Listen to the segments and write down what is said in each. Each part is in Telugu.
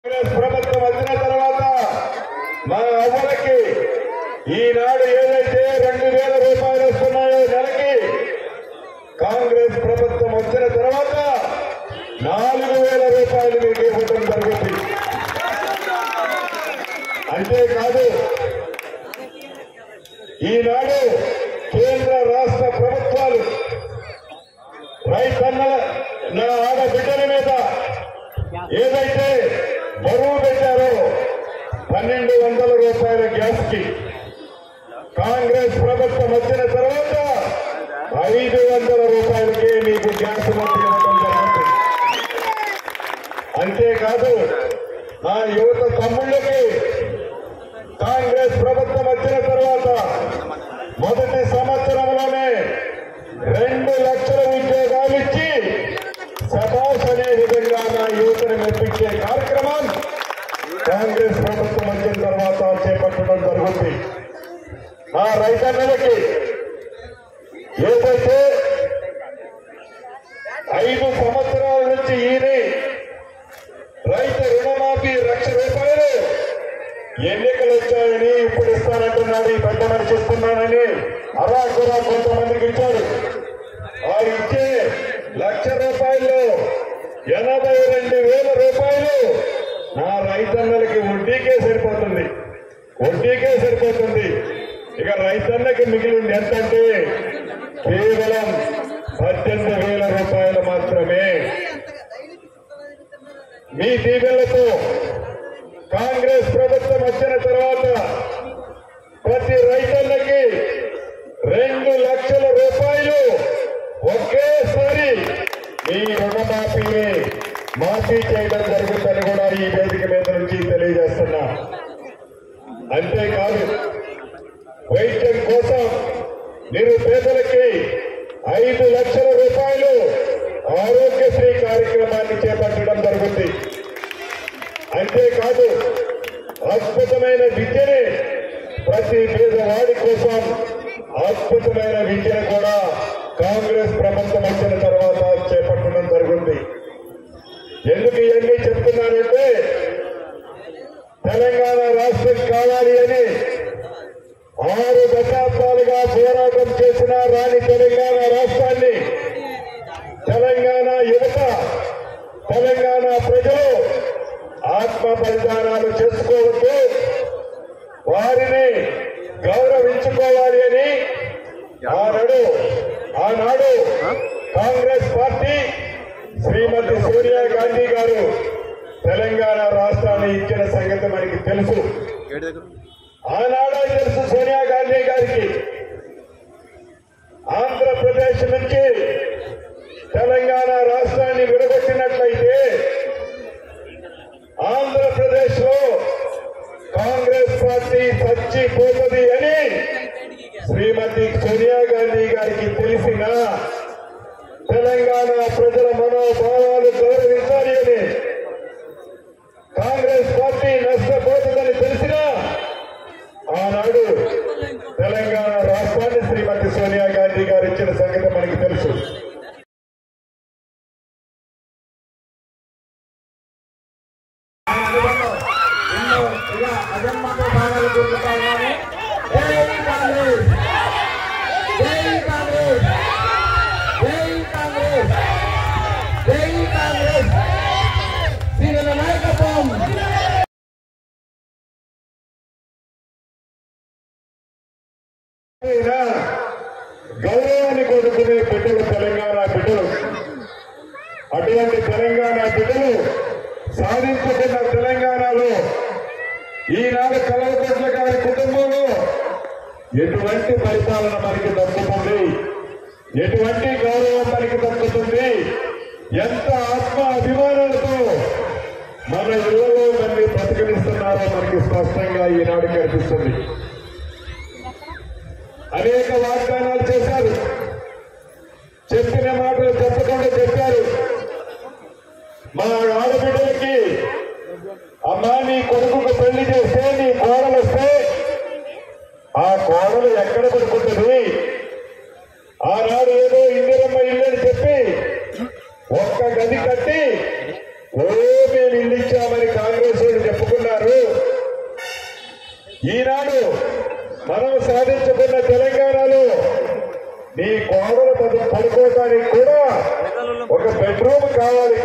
కాంగ్రెస్ ప్రభుత్వం వచ్చిన తర్వాత మా అవ్వలకి ఈనాడు ఏదైతే రెండు వేల రూపాయలు వస్తున్నాయో నెలకి కాంగ్రెస్ ప్రభుత్వం వచ్చిన తర్వాత నాలుగు వేల రూపాయలు మీకు ఇవ్వడం జరుగుతుంది అంతేకాదు ఈనాడు కేంద్ర రాష్ట్ర ప్రభుత్వాలు రైతన్నల నా ఆడబిడ్డల మీద ఏదైతే బరువు పెట్టారో పన్నెండు వందల రూపాయల గ్యాస్ కి కాంగ్రెస్ ప్రభుత్వం వచ్చిన తర్వాత ఐదు వందల రూపాయలకే మీకు గ్యాస్ మొత్తం ఇవ్వడం జరుగుతుంది అంతేకాదు నా యువత తమ్ముళ్ళకి కాంగ్రెస్ ప్రభుత్వం వచ్చిన తర్వాత మొదటి సంవత్సరంలోనే రెండు లక్షల ఉద్యోగాలు ఇచ్చి సభాష్ అనే విధంగా నా యువతను మెప్పించే కార్యక్రమం కాంగ్రెస్ ప్రభుత్వం వచ్చిన తర్వాత చేపట్టడం జరుగుతుంది మా రైతన్నలకి ఏదైతే ఐదు సంవత్సరాల నుంచి ఈయన రైతు రుణమాఫీ లక్ష రూపాయలు ఎన్నికలు వచ్చాయని ఇప్పుడు ఇస్తానంటున్నాడు ఈ పెద్ద మనిషి ఇస్తున్నానని అలా కూడా కొంతమందికి ఇచ్చాడు ఆ ఇచ్చే లక్ష రూపాయలు ఎనభై రెండు వేల రూపాయలు నా రైతన్నలకి వడ్డీకే సరిపోతుంది వడ్డీకే సరిపోతుంది ఇక రైతన్నకి మిగిలింది ఎంతంటే కేవలం పద్దెనిమిది వేల రూపాయలు మాత్రమే మీ దీవెలతో కాంగ్రెస్ ప్రభుత్వం వచ్చిన తర్వాత ప్రతి రైతన్నకి రెండు లక్షల రూపాయలు ఒకేసారి మీ రుణమాఫీని మాఫీ చేయడం జరుగుతుందని కూడా ఈ వేదిక మీద నుంచి తెలియజేస్తున్నా అంతేకాదు వైద్యం కోసం నిరుపేదలకి ఐదు లక్షల రూపాయలు ఆరోగ్యశ్రీ కార్యక్రమాన్ని చేపట్టడం జరుగుతుంది అంతేకాదు అద్భుతమైన విద్యని ప్రతి పేదవాడి కోసం అద్భుతమైన విద్యను కూడా కాంగ్రెస్ ప్రభుత్వం వచ్చిన తర్వాత చేపట్టడం జరుగుతుంది ఎందుకు ఇవన్నీ చెప్తున్నానంటే తెలంగాణ రాష్ట్రం కావాలి అని ఆరు దశాబ్దాలుగా పోరాటం చేసిన రాని తెలంగాణ రాష్ట్రాన్ని తెలంగాణ యువత తెలంగాణ ప్రజలు ఆత్మ బలిదానాలు చేసుకోవద్దు వారిని గౌరవించుకోవాలి అని ఆనాడు ఆనాడు కాంగ్రెస్ పార్టీ శ్రీమతి సోనియా గాంధీ గారు తెలంగాణ రాష్ట్రాన్ని ఇచ్చిన సంగతి మనకి తెలుసు ఆనాడే తెలుసు సోనియా గాంధీ గారికి ఆంధ్రప్రదేశ్ నుంచి తెలంగాణ రాష్ట్రాన్ని విడగొట్టినట్లయితే ఆంధ్రప్రదేశ్ లో కాంగ్రెస్ పార్టీ చచ్చిపోతుంది అని శ్రీమతి సోనియా గాంధీ గారికి తెలిసిన తెలంగాణ ప్రజల మనోభావాలు గౌరవించాలి అని కాంగ్రెస్ పార్టీ నష్టపోతుందని తెలిసిన ఆనాడు తెలంగాణ రాష్ట్రాన్ని శ్రీమతి సోనియా గాంధీ గారు ఇచ్చిన సంగతి మనకి తెలుసు ఎన్నో ఇలా అజన్మత భాగాలు గుర్తుతాయని జై కాంగ్రెస్ జై కాంగ్రెస్ జై కాంగ్రెస్ జై కాంగ్రెస్ సీనియర్ నాయకత్వం అయినా గౌరవాన్ని కోరుకునే బిడ్డలు తెలంగాణ బిడ్డలు అటువంటి తెలంగాణ బిడ్డలు సాధించుకున్న తెలంగాణలో ఈనాడు కలవకొట్ల గారి కుటుంబంలో ఎటువంటి పరిపాలన మనకి దక్కుతుంది ఎటువంటి గౌరవం మనకి దక్కుతుంది ఎంత ఆత్మ అభిమానాలతో మన ఇళ్లలో మనల్ని బ్రతికనిస్తున్నారో మనకి స్పష్టంగా ఈనాడు కనిపిస్తుంది అనేక వాగ్దానాలు చేశారు చెప్పిన మాటలు చెప్పకుండా చెప్పారు మా ఆడబిడ్డలకి అమ్మా నీ కొడుకుకు పెళ్లి చేస్తే నీ కోడలు వస్తే ఆ కోడలు ఎక్కడ పడుకుంటుంది ఆనాడు ఏదో ఇందిరమ్మ ఇల్లు అని చెప్పి ఒక్క గది కట్టి ఓ మేము ఇల్లు ఇచ్చామని కాంగ్రెస్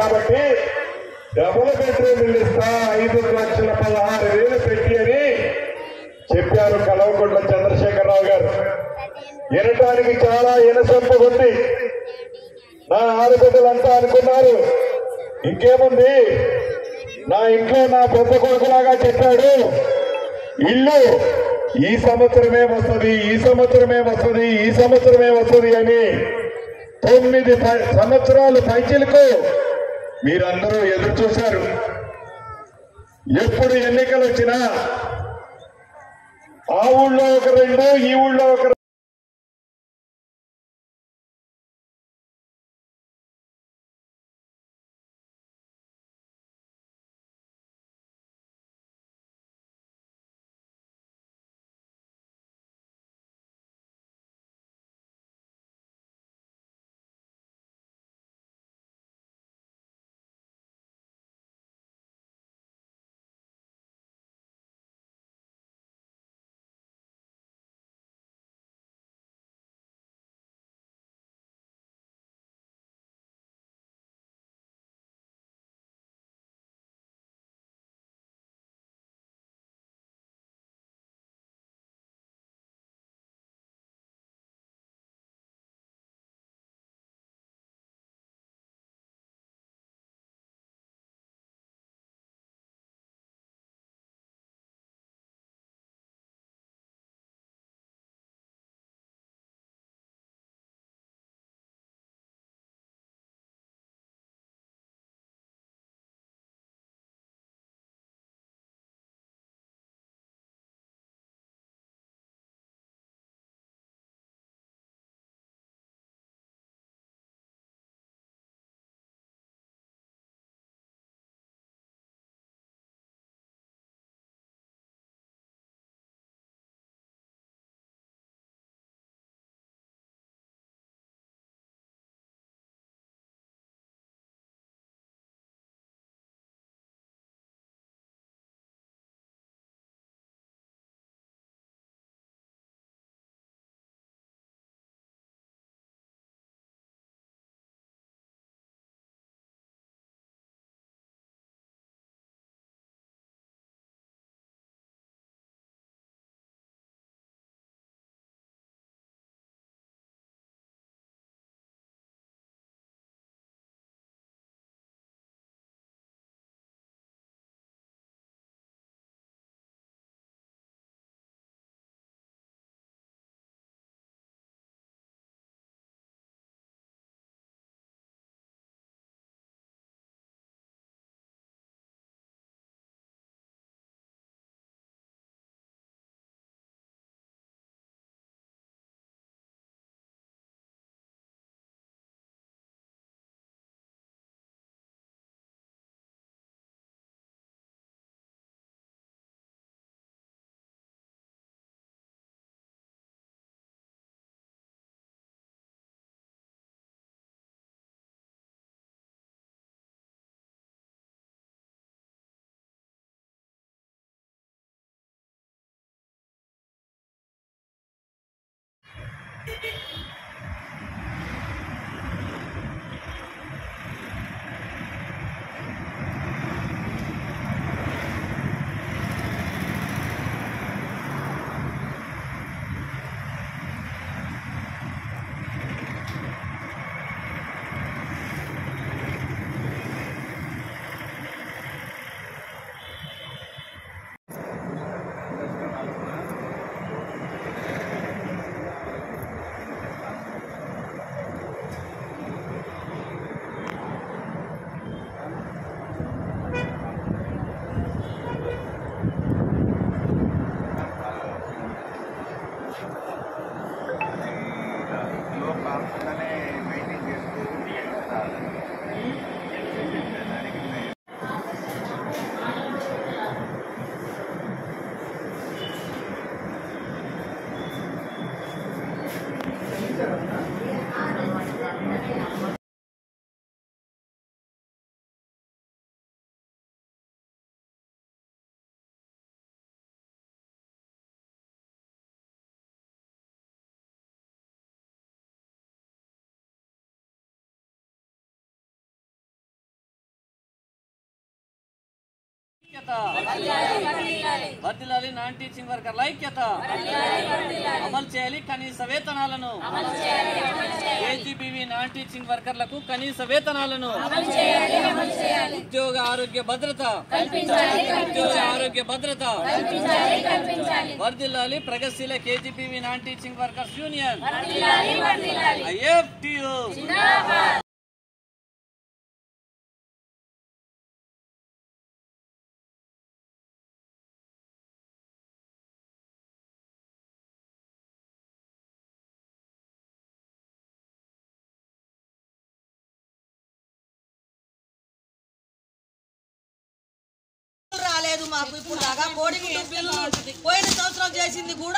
కాబట్టి డబుల్ బెడ్రూమ్ ఇల్లు ఇస్తా ఐదు లక్షల పదహారు వేలు పెట్టి అని చెప్పారు కలవకుంట్ల చంద్రశేఖరరావు గారు వినటానికి చాలా ఇనసొంపు ఉంది నా ఆడబిడ్డలంతా అనుకున్నారు ఇంకేముంది నా ఇంట్లో నా పెద్ద కొడుకులాగా చెప్పాడు ఇల్లు ఈ సంవత్సరమే వస్తుంది ఈ సంవత్సరమే వస్తుంది ఈ సంవత్సరమే వస్తుంది అని తొమ్మిది ప- సంవత్సరాలు పైచిలకు మీరందరూ ఎదురు చూశారు ఎప్పుడు ఎన్నికలు వచ్చినా ఆ ఊళ్ళో ఒక రెండు ఈ ఊళ్ళో ఒక వర్దిలాలి నాన్ టీచింగ్ వర్కర్ల ఐక్యత అమలు చేయాలి కనీస వేతనాలను ఏజీబీవీ నాన్ టీచింగ్ వర్కర్లకు కనీస వేతనాలను ఉద్యోగ ఆరోగ్య భద్రత ఉద్యోగ ఆరోగ్య భద్రత వర్దిల్లాలి ప్రగతిశీల KGBV non teaching workers union IFTU రాలేదు మాకు ఇప్పుడు దాకా కోడిగుడ్డు బిల్లు పోయిన సంవత్సరం చేసింది కూడా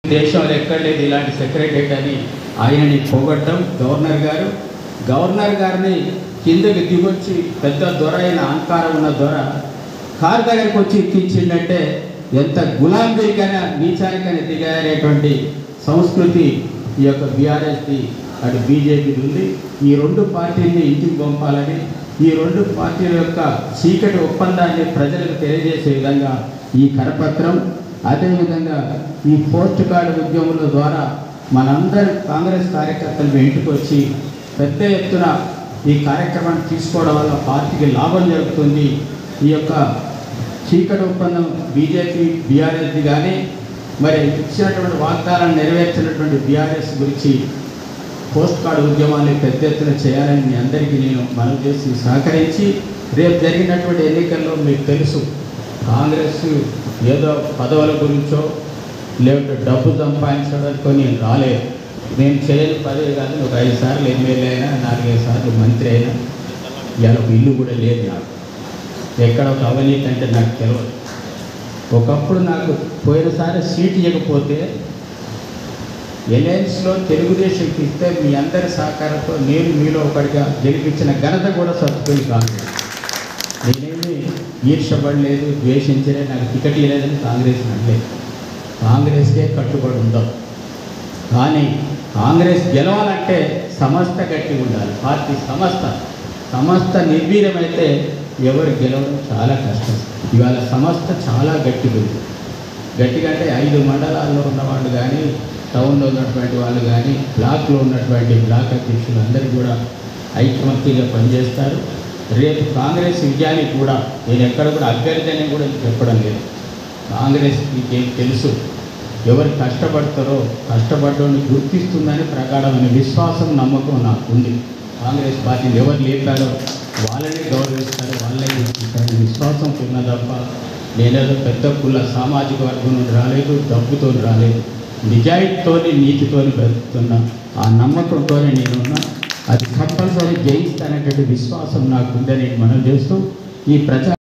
దేశంలో ఎక్కడ లేదు ఇలాంటి సెక్రటరేట్ అని ఆయనని పోగొట్టడం గవర్నర్ గారు గవర్నర్ గారిని కిందకి దిగొచ్చి పెద్ద దొర అయిన అహంకారం ఉన్న దొర కారు దగ్గరికి వచ్చి ఎక్కించిందంటే ఎంత గులాంగిరికైనా నీచానికైనా దిగారనేటువంటి సంస్కృతి ఈ యొక్క బీఆర్ఎస్ది అటు బీజేపీది ఉంది ఈ రెండు పార్టీల్ని ఇంటికి పంపాలని ఈ రెండు పార్టీల యొక్క చీకటి ఒప్పందాన్ని ప్రజలకు తెలియజేసే విధంగా ఈ కరపత్రం అదేవిధంగా ఈ పోస్ట్ కార్డు ఉద్యముల ద్వారా మనందరి కాంగ్రెస్ కార్యకర్తలు మీ ఇంటికి వచ్చి పెద్ద ఎత్తున ఈ కార్యక్రమాన్ని తీసుకోవడం వల్ల పార్టీకి లాభం జరుగుతుంది ఈ యొక్క చీకటి ఒప్పందం బీజేపీ బీఆర్ఎస్ది కానీ మరి ఇచ్చినటువంటి వాగ్దానాన్ని నెరవేర్చినటువంటి బీఆర్ఎస్ గురించి పోస్ట్ కార్డు ఉద్యమాన్ని పెద్ద ఎత్తున చేయాలని మీ అందరికీ నేను మనవి చేసి సహకరించి రేపు జరిగినటువంటి ఎన్నికల్లో మీకు తెలుసు కాంగ్రెస్ ఏదో పదవుల గురించో లేకపోతే డబ్బు సంపాదించడానికి నేను రాలేదు నేను చేయని పదవి కాదు ఒక ఐదు సార్లు ఎమ్మెల్యే అయినా నాలుగైదు సార్లు మంత్రి అయినా ఇవాళ ఒక ఇల్లు కూడా లేదు నాకు ఎక్కడ ఒక అవినీతి అంటే నాకు తెలియదు ఒకప్పుడు నాకు పోయినసారి సీట్ ఇవ్వకపోతే ఎలయన్స్లో తెలుగుదేశంకి ఇస్తే మీ అందరి సహకారంతో నేను మీలో ఒకటిగా గెలిపించిన ఘనత కూడా సత్తుకొని కాదు నేనేమి ఈర్షపడలేదు ద్వేషించలేదు నాకు టికెట్ ఇవ్వలేదని కాంగ్రెస్ అనలేదు కాంగ్రెస్కే కట్టుబడి ఉందాం కానీ కాంగ్రెస్ గెలవాలంటే సమస్త గట్టి ఉండాలి పార్టీ సమస్త సమస్త నిర్వీర్యమైతే ఎవరు గెలవడం చాలా కష్టం ఇవాళ సమస్త చాలా గట్టిగా ఉంది గట్టిగా అంటే ఐదు మండలాల్లో ఉన్నవాళ్ళు కానీ టౌన్లో ఉన్నటువంటి వాళ్ళు కానీ బ్లాక్లో ఉన్నటువంటి బ్లాక్ అధ్యక్షులు అందరూ కూడా ఐకమత్యంగా పనిచేస్తారు రేపు కాంగ్రెస్ విజయానికి కూడా నేను ఎక్కడ కూడా అభ్యర్థి అని కూడా చెప్పడం లేదు కాంగ్రెస్ మీకేం తెలుసు ఎవరు కష్టపడతారో కష్టపడ్డోని గుర్తిస్తుందని ప్రగాఢమైన విశ్వాసం నమ్మకం నాకు ఉంది కాంగ్రెస్ పార్టీని ఎవరు లేపారో వాళ్ళని గౌరవిస్తారు వాళ్ళని గుర్తిస్తారు విశ్వాసం ఉన్న తప్ప నేనేదో పెద్ద కుల సామాజిక వర్గం నుండి రాలేదు డబ్బుతో రాలేదు నిజాయితీతోని నీతితోని బ్రతుకుతున్నా ఆ నమ్మకంతోనే నేనున్నా అది కంపల్సరీ జయిస్తానటువంటి విశ్వాసం నాకు ఉందని మనం చేస్తూ ఈ ప్రజా